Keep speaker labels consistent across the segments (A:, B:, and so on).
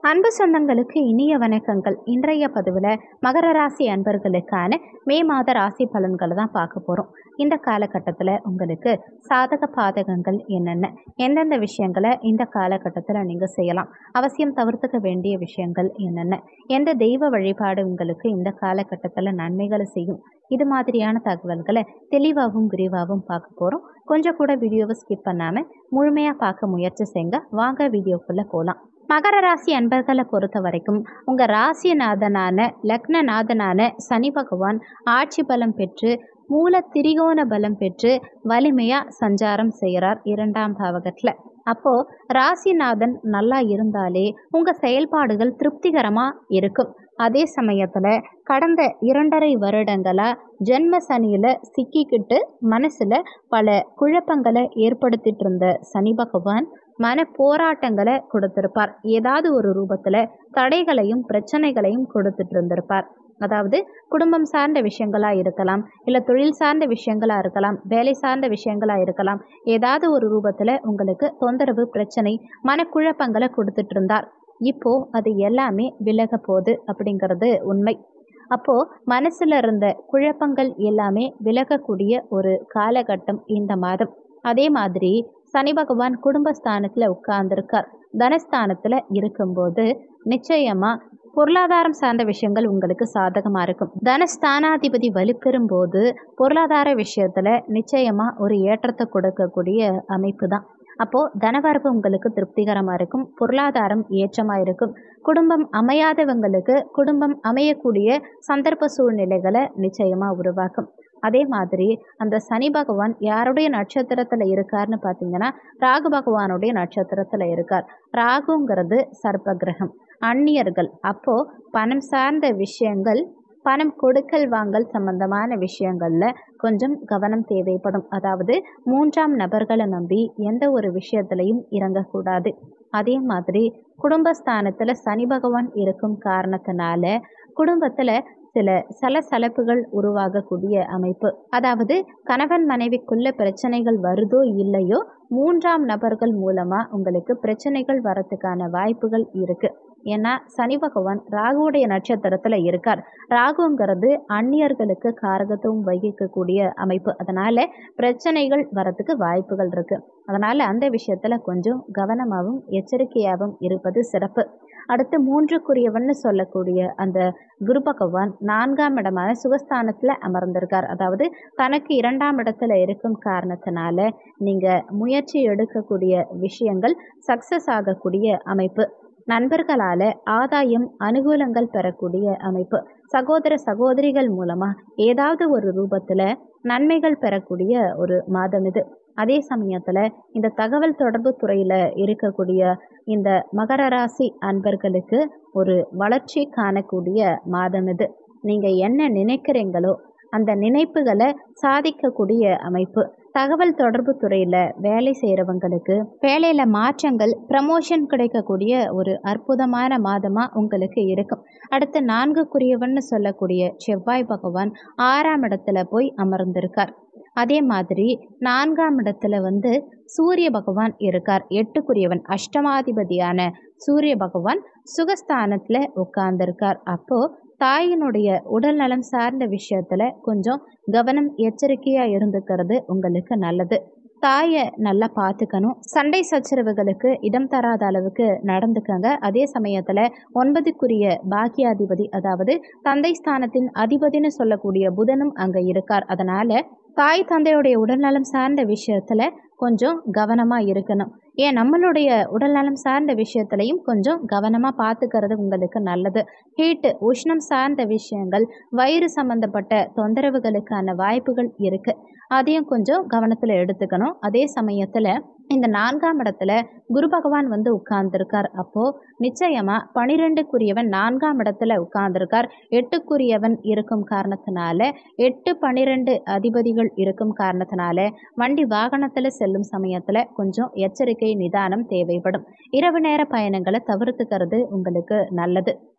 A: அன்பு சொந்தங்களுக்கு இனிய வணக்கங்கள் இன்றைய பதிவில் மகர ராசி அன்பர்களுக்கான மே மாத ராசி பலன்களை தான் பார்க்க போகிறோம் இந்த காலகட்டத்தில் உங்களுக்கு சாதக பாதகங்கள் என்னென்ன எந்தெந்த விஷயங்களை இந்த காலகட்டத்தில் நீங்கள் செய்யலாம் அவசியம் தவிர்த்துக்க வேண்டிய விஷயங்கள் என்னென்ன எந்த தெய்வ வழிபாடு உங்களுக்கு இந்த காலகட்டத்தில் நன்மைகளை செய்யும் இது மாதிரியான தகவல்களை தெளிவாகவும் விரிவாகவும் பார்க்க போகிறோம் கொஞ்சம் கூட வீடியோவை ஸ்கிப் பண்ணாமல் முழுமையாக பார்க்க முயற்சி செய்யுங்க வாங்க வீடியோக்குள்ளே போகலாம் மகர ராசி அன்பர்களை பொறுத்த வரைக்கும் உங்கள் ராசிநாதனான லக்னநாதனான சனி பகவான் ஆட்சி பலம் பெற்று மூல திரிகோண பலம் பெற்று வலிமையாக சஞ்சாரம் செய்கிறார் இரண்டாம் பாவகத்தில் அப்போது ராசிநாதன் நல்லா இருந்தாலே உங்கள் செயல்பாடுகள் திருப்திகரமாக இருக்கும் அதே சமயத்தில் கடந்த இரண்டரை வருடங்களாக ஜென்ம சனியில் சிக்கிக்கிட்டு மனசில் பல குழப்பங்களை ஏற்படுத்திட்டு இருந்த சனி பகவான் மன போராட்டங்களை கொடுத்திருப்பார் ஏதாவது ஒரு ரூபத்தில் தடைகளையும் பிரச்சனைகளையும் கொடுத்துட்டு இருந்திருப்பார் அதாவது குடும்பம் சார்ந்த விஷயங்களாக இருக்கலாம் இல்லை தொழில் சார்ந்த விஷயங்களாக இருக்கலாம் வேலை சார்ந்த விஷயங்களாக இருக்கலாம் ஏதாவது ஒரு ரூபத்தில் உங்களுக்கு தொந்தரவு பிரச்சனை மனக்குழப்பங்களை கொடுத்துட்டு இருந்தார் இப்போ அது எல்லாமே விலக போகுது அப்படிங்கிறது உண்மை அப்போது மனசில் இருந்த குழப்பங்கள் எல்லாமே விலகக்கூடிய ஒரு காலகட்டம் இந்த மாதம் அதே மாதிரி சனி பகவான் குடும்பஸ்தானத்தில் உட்கார்ந்துருக்கார் தனஸ்தானத்தில் இருக்கும்போது நிச்சயமாக பொருளாதாரம் சார்ந்த விஷயங்கள் உங்களுக்கு சாதகமாக இருக்கும் தனஸ்தானாதிபதி வலுப்பெறும் போது பொருளாதார விஷயத்தில் நிச்சயமாக ஒரு ஏற்றத்தை கொடுக்கக்கூடிய அமைப்பு தான் அப்போது தனவரவு உங்களுக்கு திருப்திகரமாக இருக்கும் பொருளாதாரம் ஏற்றமாக இருக்கும் குடும்பம் அமையாதவங்களுக்கு குடும்பம் அமையக்கூடிய சந்தர்ப்ப சூழ்நிலைகளை நிச்சயமாக உருவாக்கும் அதே மாதிரி அந்த சனி பகவான் யாருடைய நட்சத்திரத்தில் இருக்கார்னு பார்த்தீங்கன்னா ராகு பகவானுடைய நட்சத்திரத்தில் இருக்கார் ராகுங்கிறது சர்ப்ப கிரகம் அந்நியர்கள் அப்போது பணம் சார்ந்த விஷயங்கள் பணம் கொடுக்கல் வாங்கல் சம்பந்தமான விஷயங்களில் கொஞ்சம் கவனம் தேவைப்படும் அதாவது மூன்றாம் நபர்களை நம்பி எந்த ஒரு விஷயத்துலையும் இறங்கக்கூடாது அதே மாதிரி குடும்பஸ்தானத்தில் சனி பகவான் இருக்கும் காரணத்தினால குடும்பத்தில் சில சலசலப்புகள் உருவாகக்கூடிய அமைப்பு அதாவது கணவன் மனைவிக்குள்ள பிரச்சனைகள் வருதோ இல்லையோ மூன்றாம் நபர்கள் மூலமாக உங்களுக்கு பிரச்சனைகள் வரத்துக்கான வாய்ப்புகள் இருக்குது ஏன்னா சனி பகவான் ராகுவுடைய நட்சத்திரத்தில் இருக்கார் ராகுங்கிறது அந்நியர்களுக்கு காரகத்துவம் வகிக்கக்கூடிய அமைப்பு அதனால் பிரச்சனைகள் வரத்துக்கு வாய்ப்புகள் இருக்குது அதனால் அந்த விஷயத்தில் கொஞ்சம் கவனமாகவும் எச்சரிக்கையாகவும் இருப்பது சிறப்பு அடுத்து மூன்றுக்குரியவன்னு சொல்லக்கூடிய அந்த குரு பகவான் நான்காம் இடமான சுகஸ்தானத்தில் அமர்ந்திருக்கார் அதாவது தனக்கு இரண்டாம் இடத்துல இருக்கும் காரணத்தினால நீங்கள் முயற்சி எடுக்கக்கூடிய விஷயங்கள் சக்ஸஸ் ஆகக்கூடிய அமைப்பு நண்பர்களால் ஆதாயம் அனுகூலங்கள் பெறக்கூடிய அமைப்பு சகோதர சகோதரிகள் மூலமாக ஏதாவது ஒரு ரூபத்தில் நன்மைகள் பெறக்கூடிய ஒரு மாதம் இது அதே சமயத்தில் இந்த தகவல் தொடர்பு துறையில் இருக்கக்கூடிய இந்த மகர ராசி அன்பர்களுக்கு ஒரு வளர்ச்சி காணக்கூடிய மாதம் இது நீங்கள் என்ன நினைக்கிறீங்களோ அந்த நினைப்புகளை சாதிக்கக்கூடிய அமைப்பு தகவல் தொடர்பு துறையில் வேலை செய்கிறவங்களுக்கு வேலையில் மாற்றங்கள் ப்ரமோஷன் கிடைக்கக்கூடிய ஒரு அற்புதமான மாதமாக உங்களுக்கு இருக்கும் அடுத்து நான்குக்குரியவன்னு சொல்லக்கூடிய செவ்வாய் பகவான் ஆறாம் இடத்துல போய் அமர்ந்திருக்கார் அதே மாதிரி நான்காம் இடத்துல வந்து சூரிய பகவான் இருக்கார் எட்டுக்குரியவன் அஷ்டமாதிபதியான சூரிய பகவான் சுகஸ்தானத்தில் உட்கார்ந்துருக்கார் அப்போது தாயினுடைய உடல் நலம் சார்ந்த விஷயத்தில் கொஞ்சம் கவனம் எச்சரிக்கையாக இருந்துக்கிறது உங்களுக்கு நல்லது தாயை நல்லா பார்த்துக்கணும் சண்டை சச்சரவுகளுக்கு இடம் தராத அளவுக்கு நடந்துக்கங்க அதே சமயத்தில் ஒன்பதுக்குரிய பாக்கியாதிபதி அதாவது தந்தை ஸ்தானத்தின் அதிபதினு சொல்லக்கூடிய புதனும் அங்கே இருக்கார் அதனால் தாய் தந்தையுடைய உடல்நலம் சார்ந்த விஷயத்தில் கொஞ்சம் கவனமாக இருக்கணும் ஏன் நம்மளுடைய உடல்நலம் சார்ந்த விஷயத்துலையும் கொஞ்சம் கவனமாக பார்த்துக்கிறது உங்களுக்கு நல்லது ஹீட்டு உஷ்ணம் சார்ந்த விஷயங்கள் வயிறு சம்மந்தப்பட்ட தொந்தரவுகளுக்கான வாய்ப்புகள் இருக்குது அதையும் கொஞ்சம் கவனத்தில் எடுத்துக்கணும் அதே சமயத்தில் இந்த நான்காம் இடத்துல குரு பகவான் வந்து உட்கார்ந்துருக்கார் அப்போது நிச்சயமாக பனிரெண்டுக்குரியவன் நான்காம் இடத்துல உட்கார்ந்துருக்கார் எட்டுக்குரியவன் இருக்கும் காரணத்தினால எட்டு பனிரெண்டு அதிபதிகள் இருக்கும் காரணத்தினால வண்டி வாகனத்தில் செல்லும் சமயத்தில் கொஞ்சம் எச்சரிக்கை நிதானம் தேவைப்படும் இரவு நேர பயணங்களை தவிர்த்துக்கிறது உங்களுக்கு நல்லது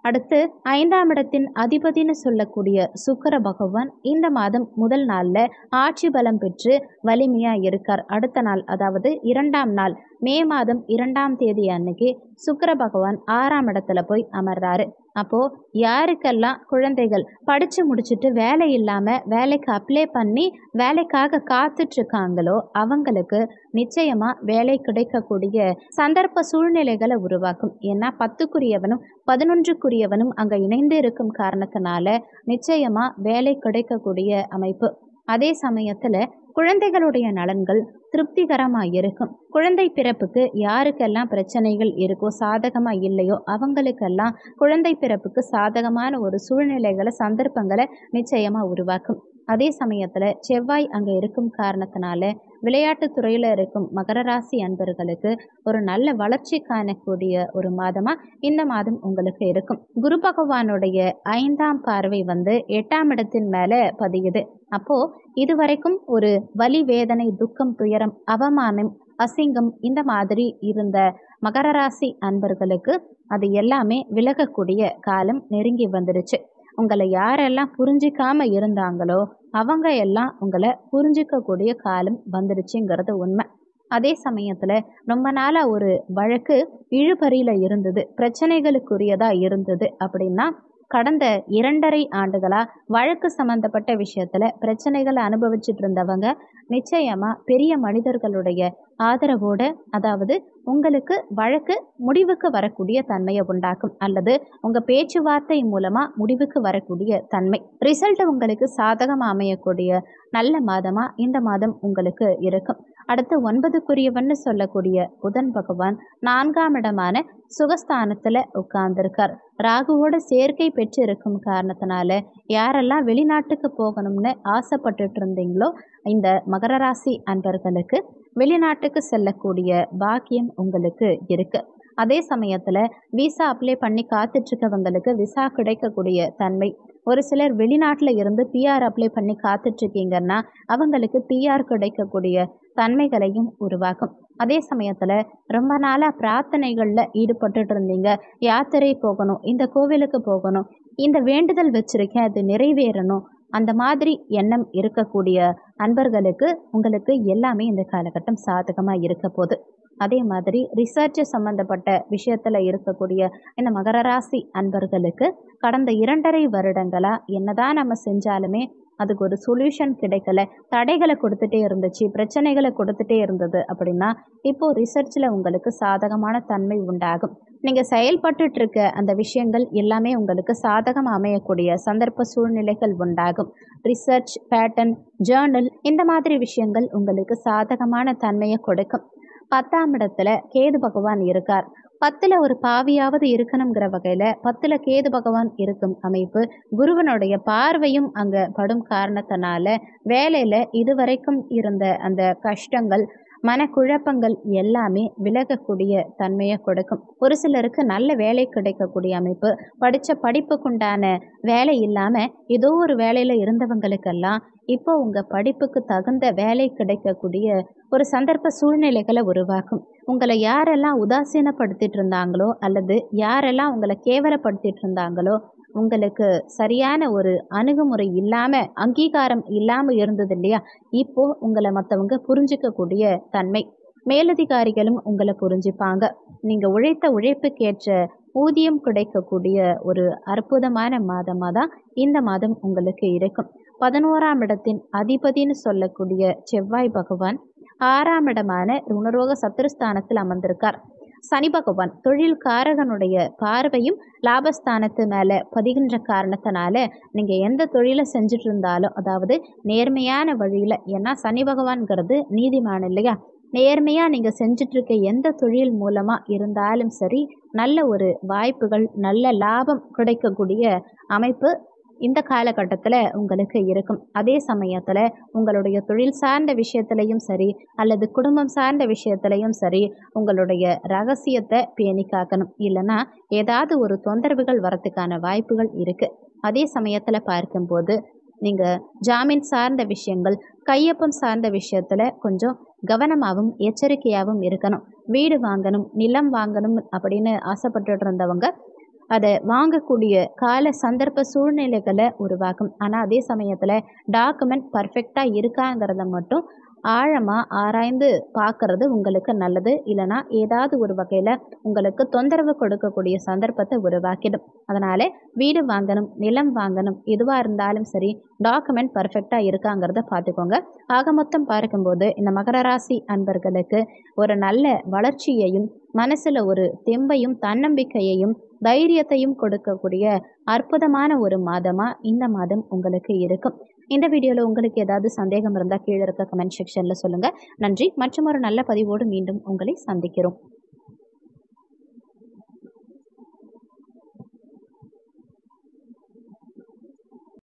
A: அடுத்து ஐந்தாம் இடத்தின் அதிபதினு சொல்லக்கூடிய சுக்கர பகவான் இந்த மாதம் முதல் நாளில் ஆட்சி பலம் பெற்று வலிமையாக இருக்கார் அடுத்த நாள் அதாவது இரண்டாம் நாள் மே மாதம் இரண்டாம் தேதி அன்னைக்கு சுக்கர பகவான் ஆறாம் இடத்துல போய் அமர்றாரு அப்போது யாருக்கெல்லாம் குழந்தைகள் படித்து முடிச்சுட்டு வேலை இல்லாமல் வேலைக்கு அப்ளை பண்ணி வேலைக்காக காத்துட்ருக்காங்களோ அவங்களுக்கு நிச்சயமாக வேலை கிடைக்கக்கூடிய சந்தர்ப்ப சூழ்நிலைகளை உருவாக்கும் ஏன்னா பத்துக்குரியவனும் பதினொன்றுக்குரியவனும் அங்கே இணைந்து இருக்கும் காரணத்தினால நிச்சயமாக வேலை கிடைக்கக்கூடிய அமைப்பு அதே சமயத்தில் குழந்தைகளுடைய நலன்கள் திருப்திகரமாக இருக்கும் குழந்தை பிறப்புக்கு யாருக்கெல்லாம் பிரச்சனைகள் இருக்கோ சாதகமாக இல்லையோ அவங்களுக்கெல்லாம் குழந்தை பிறப்புக்கு சாதகமான ஒரு சூழ்நிலைகளை சந்தர்ப்பங்களை நிச்சயமாக உருவாக்கும் அதே சமயத்தில் செவ்வாய் அங்கே இருக்கும் காரணத்தினால விளையாட்டுத் துறையில் இருக்கும் மகர ராசி அன்பர்களுக்கு ஒரு நல்ல வளர்ச்சி காணக்கூடிய ஒரு மாதமாக இந்த மாதம் உங்களுக்கு இருக்கும் குரு பகவானுடைய ஐந்தாம் பார்வை வந்து எட்டாம் இடத்தின் மேலே பதியுது அப்போது இதுவரைக்கும் ஒரு வலி வேதனை துக்கம் துயரம் அவமானம் அசிங்கம் இந்த மாதிரி இருந்த மகர ராசி அன்பர்களுக்கு அது எல்லாமே விலகக்கூடிய காலம் நெருங்கி வந்துடுச்சு உங்களை யாரெல்லாம் புரிஞ்சிக்காம இருந்தாங்களோ அவங்க எல்லாம் உங்களை புரிஞ்சிக்கக்கூடிய காலம் வந்துடுச்சுங்கிறது உண்மை அதே சமயத்தில் ரொம்ப நாளாக ஒரு வழக்கு இழுபறியில் இருந்தது பிரச்சனைகளுக்குரியதாக இருந்தது அப்படின்னா கடந்த இரண்டரை ஆண்டுகளாக வழக்கு சம்மந்தப்பட்ட விஷயத்தில் பிரச்சனைகளை அனுபவிச்சுட்டு இருந்தவங்க நிச்சயமாக பெரிய மனிதர்களுடைய ஆதரவோடு அதாவது உங்களுக்கு வழக்கு முடிவுக்கு வரக்கூடிய தன்மையை உண்டாக்கும் அல்லது உங்கள் பேச்சுவார்த்தை மூலமாக முடிவுக்கு வரக்கூடிய தன்மை ரிசல்ட் உங்களுக்கு சாதகமாக அமையக்கூடிய நல்ல மாதமாக இந்த மாதம் உங்களுக்கு இருக்கும் அடுத்து ஒன்பதுக்குரியவன்னு சொல்லக்கூடிய புதன் பகவான் நான்காம் இடமான சுகஸ்தானத்தில் உட்கார்ந்துருக்கார் ராகுவோட சேர்க்கை பெற்று இருக்கும் காரணத்தினால யாரெல்லாம் வெளிநாட்டுக்கு போகணும்னு ஆசைப்பட்டுட்டு இருந்தீங்களோ இந்த மகர ராசி அன்பர்களுக்கு வெளிநாட்டுக்கு செல்லக்கூடிய பாக்கியம் உங்களுக்கு இருக்கு அதே சமயத்தில் விசா அப்ளை பண்ணி காத்துட்ருக்கவங்களுக்கு விசா கிடைக்கக்கூடிய தன்மை ஒரு சிலர் வெளிநாட்டில் இருந்து பிஆர் அப்ளை பண்ணி காத்துட்ருக்கீங்கன்னா அவங்களுக்கு பிஆர் கிடைக்கக்கூடிய தன்மைகளையும் உருவாக்கும் அதே சமயத்தில் ரொம்ப நாளாக பிரார்த்தனைகளில் ஈடுபட்டுட்டு இருந்தீங்க யாத்திரை போகணும் இந்த கோவிலுக்கு போகணும் இந்த வேண்டுதல் வச்சுருக்கேன் அது நிறைவேறணும் அந்த மாதிரி எண்ணம் இருக்கக்கூடிய அன்பர்களுக்கு உங்களுக்கு எல்லாமே இந்த காலகட்டம் சாதகமாக இருக்க போகுது அதே மாதிரி ரிசர்ச் சம்மந்தப்பட்ட விஷயத்தில் இருக்கக்கூடிய இந்த மகர ராசி அன்பர்களுக்கு கடந்த இரண்டரை வருடங்களாக என்னதான் நம்ம செஞ்சாலுமே அதுக்கு ஒரு சொல்யூஷன் கிடைக்கல தடைகளை கொடுத்துட்டே இருந்துச்சு பிரச்சனைகளை கொடுத்துட்டே இருந்தது அப்படின்னா இப்போது ரிசர்ச்சில் உங்களுக்கு சாதகமான தன்மை உண்டாகும் நீங்கள் செயல்பட்டுட்டு இருக்க அந்த விஷயங்கள் எல்லாமே உங்களுக்கு சாதகம் அமையக்கூடிய சந்தர்ப்ப சூழ்நிலைகள் உண்டாகும் ரிசர்ச் பேட்டர்ன் ஜேர்னல் இந்த மாதிரி விஷயங்கள் உங்களுக்கு சாதகமான தன்மையை கொடுக்கும் பத்தாம் இடத்துல கேது பகவான் இருக்கார் பத்தில் ஒரு பாவியாவது இருக்கணுங்கிற வகையில் பத்தில் கேது பகவான் இருக்கும் அமைப்பு குருவனுடைய பார்வையும் அங்கே படும் காரணத்தினால வேலையில் இதுவரைக்கும் இருந்த அந்த கஷ்டங்கள் மனக்குழப்பங்கள் எல்லாமே விலகக்கூடிய தன்மையை கொடுக்கும் ஒரு சிலருக்கு நல்ல வேலை கிடைக்கக்கூடிய அமைப்பு படித்த படிப்புக்குண்டான வேலை இல்லாமல் ஏதோ ஒரு வேலையில் இருந்தவங்களுக்கெல்லாம் இப்போ உங்கள் படிப்புக்கு தகுந்த வேலை கிடைக்கக்கூடிய ஒரு சந்தர்ப்ப சூழ்நிலைகளை உருவாக்கும் உங்களை யாரெல்லாம் உதாசீனப்படுத்திட்டு இருந்தாங்களோ அல்லது யாரெல்லாம் உங்களை கேவலப்படுத்திட்டு இருந்தாங்களோ உங்களுக்கு சரியான ஒரு அணுகுமுறை இல்லாமல் அங்கீகாரம் இல்லாமல் இருந்தது இல்லையா இப்போ உங்களை மற்றவங்க புரிஞ்சிக்கக்கூடிய தன்மை மேலதிகாரிகளும் உங்களை புரிஞ்சுப்பாங்க நீங்கள் உழைத்த உழைப்புக்கேற்ற ஊதியம் கிடைக்கக்கூடிய ஒரு அற்புதமான மாதமாக தான் இந்த மாதம் உங்களுக்கு இருக்கும் பதினோராம் இடத்தின் அதிபதினு சொல்லக்கூடிய செவ்வாய் பகவான் ஆறாம் இடமான ருணரோக சத்துருஸ்தானத்தில் அமர்ந்திருக்கார் சனி பகவான் தொழில் காரகனுடைய பார்வையும் லாபஸ்தானத்து மேலே பதிகின்ற காரணத்தினால நீங்கள் எந்த தொழிலை செஞ்சுட்டு இருந்தாலும் அதாவது நேர்மையான வழியில் ஏன்னா சனி பகவான்கிறது நீதிமான் இல்லையா நேர்மையாக நீங்கள் செஞ்சிட்ருக்க எந்த தொழில் மூலமாக இருந்தாலும் சரி நல்ல ஒரு வாய்ப்புகள் நல்ல லாபம் கிடைக்கக்கூடிய அமைப்பு இந்த காலகட்டத்தில் உங்களுக்கு இருக்கும் அதே சமயத்தில் உங்களுடைய தொழில் சார்ந்த விஷயத்துலையும் சரி அல்லது குடும்பம் சார்ந்த விஷயத்துலையும் சரி உங்களுடைய ரகசியத்தை பேணி காக்கணும் இல்லைன்னா ஏதாவது ஒரு தொந்தரவுகள் வரத்துக்கான வாய்ப்புகள் இருக்குது அதே சமயத்தில் பார்க்கும்போது நீங்கள் ஜாமீன் சார்ந்த விஷயங்கள் கையொப்பம் சார்ந்த விஷயத்தில் கொஞ்சம் கவனமாகவும் எச்சரிக்கையாகவும் இருக்கணும் வீடு வாங்கணும் நிலம் வாங்கணும் அப்படின்னு ஆசைப்பட்டுட்டு இருந்தவங்க அதை வாங்கக்கூடிய கால சந்தர்ப்ப சூழ்நிலைகளை உருவாக்கும் ஆனால் அதே சமயத்தில் டாக்குமெண்ட் பர்ஃபெக்டாக இருக்காங்கிறத மட்டும் ஆழமாக ஆராய்ந்து பார்க்கறது உங்களுக்கு நல்லது இல்லைனா ஏதாவது ஒரு வகையில் உங்களுக்கு தொந்தரவு கொடுக்கக்கூடிய சந்தர்ப்பத்தை உருவாக்கிடும் அதனால் வீடு வாங்கணும் நிலம் வாங்கணும் எதுவாக இருந்தாலும் சரி டாக்குமெண்ட் பர்ஃபெக்டாக இருக்காங்கிறத பார்த்துக்கோங்க ஆக மொத்தம் பார்க்கும்போது இந்த மகர ராசி அன்பர்களுக்கு ஒரு நல்ல வளர்ச்சியையும் மனசில் ஒரு தெம்பையும் தன்னம்பிக்கையையும் தைரியத்தையும் கொடுக்கக்கூடிய அற்புதமான ஒரு மாதமாக இந்த மாதம் உங்களுக்கு இருக்கும் இந்த வீடியோவில் உங்களுக்கு ஏதாவது சந்தேகம் இருந்தால் கீழே இருக்க கமெண்ட் செக்ஷனில் சொல்லுங்கள் நன்றி மற்றும் ஒரு நல்ல பதிவோடு மீண்டும் உங்களை சந்திக்கிறோம்